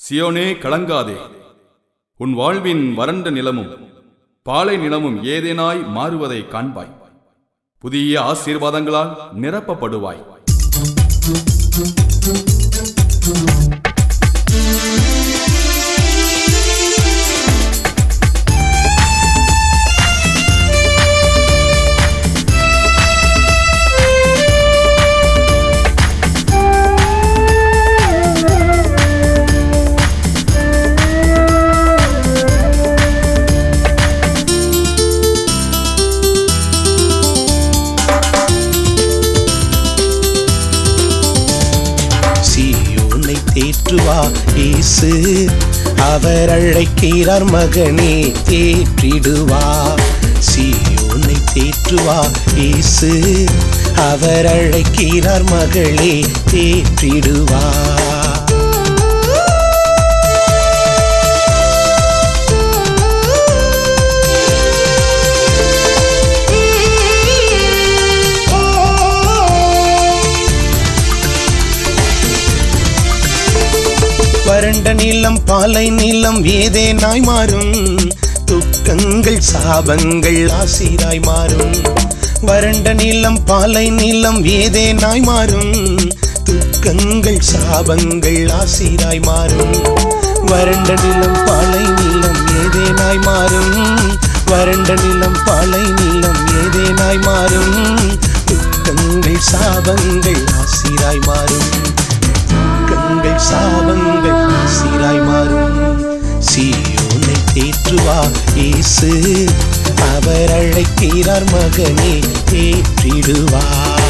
சியோனே கலங்காதே உன் வாழ்வின் வறண்ட நிலமும் பாலை நிலமும் ஏதேனாய் மாறுவதை காண்பாய் புதிய ஆசீர்வாதங்களால் நிரப்பப்படுவாய் சீயோனை தேற்றுவா இயேசு அவர் அழைக்கிறார் மகனே தேற்றிடுவா சீயோனை தேற்றுவா இயேசு அவர் அழைக்கிறார் மகளே தேற்றிடுவா வறண்ட நிலம் பாலை நிலம் ஏதேனாய் மாறும் துக்கங்கள் சாபங்கள் ஆசீராய் மாறும் வறண்ட நிலம் பாலை நிலம் ஏதேனாய் மாறும் துக்கங்கள் சாபங்கள் ஆசீராய் மாறும் வறண்ட நிலம் பாலை நிலம் ஏதேனாய் மாறும் வறண்ட நிலம் பாலை நிலம் ஏதேனாய் மாறும் துக்கங்கள் சாபங்கள் ஆசீராய் மாறும் கண்கள் சாபங்கள் சீராய் மாறும் சீயோனை தேற்றுவா இயேசு அவர் அழைக்கிறார் மகனே தேற்றிடுவா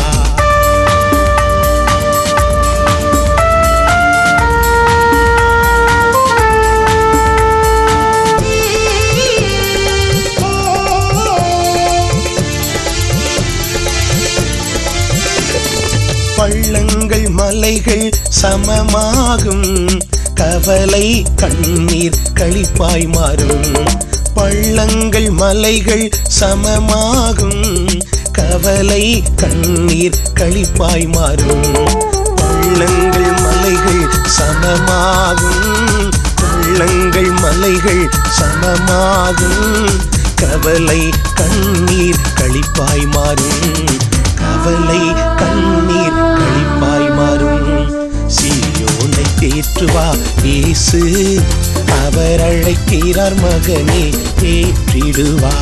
பள்ளங்கள் மலைகள் சமமாகும் கவலை கண்ணீர் களிப்பாய் மாறும் பள்ளங்கள் மலைகள் சமமாகும் கவலை கண்ணீர் களிப்பாய் மாறும் பள்ளங்கள் மலைகள் சமமாகும் பள்ளங்கள் மலைகள் சமமாகும் கவலை கண்ணீர் களிப்பாய் மாறும் கவலை கண்ணீர் களிப்பாய் மாறும் சீயோனை தேற்றுவா இயேசு அவர் அழைக்கிறார் மகனே தேற்றிடுவா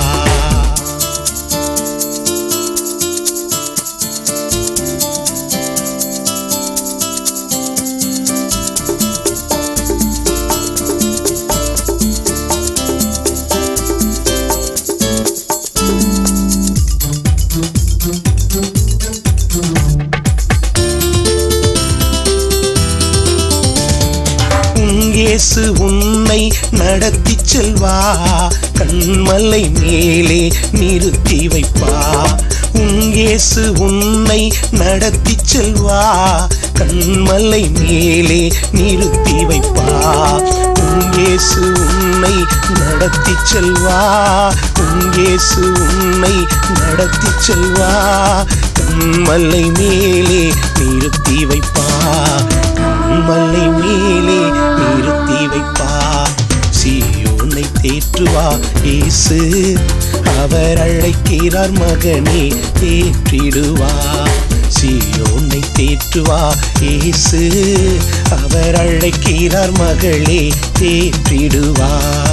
இயேசு உன்னை நடத்தி செல்வா கண்மலை மேலே நிறுத்தி வைப்பா உங்கேசு உன்னை நடத்தி செல்வா கண்மலை மேலே நிறுத்தி வைப்பா உங்கேசு உன்னை நடத்தி செல்வா உங்கேசு உன்னை நடத்தி செல்வா கண்மலை மேலே நிறுத்தி வைப்பா கண்மலை மேலே நிறுத்தி வைப்பா சீயோனை தேற்றுவா இயேசு அவர் அழைக்கிறார் மகனே தேற்றிடுவா சீயோனை தேற்றுவா இயேசு அவர் அழைக்கிறார் மகளே தேற்றிடுவா